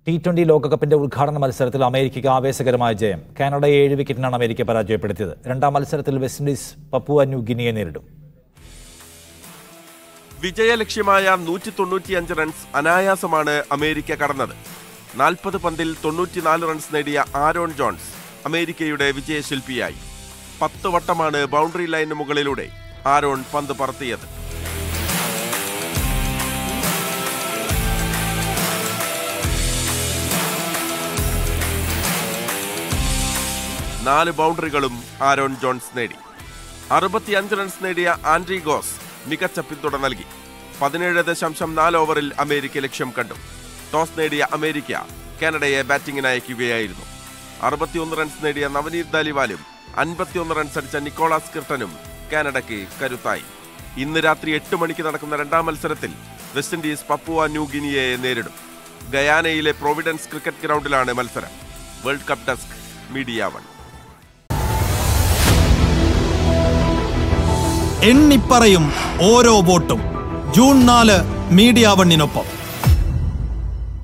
T twenty ലോകകപ്പിന്റെ ഉദ്ഘാടന മത്സരത്തിൽ അമേരിക്കയ്ക്ക് ആവേശകരമായ ജയം കാനഡയെ ഏഴ് വിക്കറ്റിനാണ് അമേരിക്ക പരാജയപ്പെടുത്തിയത് രണ്ടാം മത്സരത്തിൽ വെസ്റ്റ് ഇൻഡീസ് പപ്പുവ ന്യൂ ഗിനിയെ നേരിടും വിജയലക്ഷ്യമായ നൂറ്റി തൊണ്ണൂറ്റിയഞ്ച് റൺസ് അനായാസമാണ് അമേരിക്ക കടന്നത് നാൽപ്പത് പന്തിൽ തൊണ്ണൂറ്റിനാല് റൺസ് നേടിയ ആരോൺ ജോൺസ് അമേരിക്കയുടെ വിജയശില്പിയായി പത്ത് വട്ടമാണ് ബൗണ്ടറി ലൈന് മുകളിലൂടെ ആരോൺ പന്ത് പറത്തിയത് നാല് ബൗണ്ടറികളും ആരോൺ ജോൺസ് നേടി അറുപത്തിയഞ്ച് റൺസ് നേടിയ ആൻഡ്രി ഗോസ് മികച്ച പിന്തുണ നൽകി പതിനേഴ് ദശാംശം നാല് ഓവറിൽ അമേരിക്ക ലക്ഷ്യം കണ്ടു ടോസ് നേടിയ അമേരിക്ക കാനഡയെ ബാറ്റിംഗിന് അയക്കുകയായിരുന്നു അറുപത്തിയൊന്ന് റൺസ് നേടിയ നവനീത് ദാലിവാലും അൻപത്തിയൊന്ന് റൺസ് അടിച്ച നിക്കോളാസ് കിർട്ടനും കാനഡയ്ക്ക് കരുത്തായി ഇന്ന് രാത്രി എട്ട് മണിക്ക് നടക്കുന്ന രണ്ടാം മത്സരത്തിൽ വെസ്റ്റ് ഇൻഡീസ് പപ്പുവ ന്യൂ ഗിനിയയെ നേരിടും ഗയാനയിലെ പ്രോവിഡൻസ് ക്രിക്കറ്റ് ഗ്രൗണ്ടിലാണ് മത്സരം world cup desk media one എണ്ണിപ്പറയും ഓരോ വോട്ടും ജൂൺ നാല് മീഡിയ വണ്ണിനൊപ്പം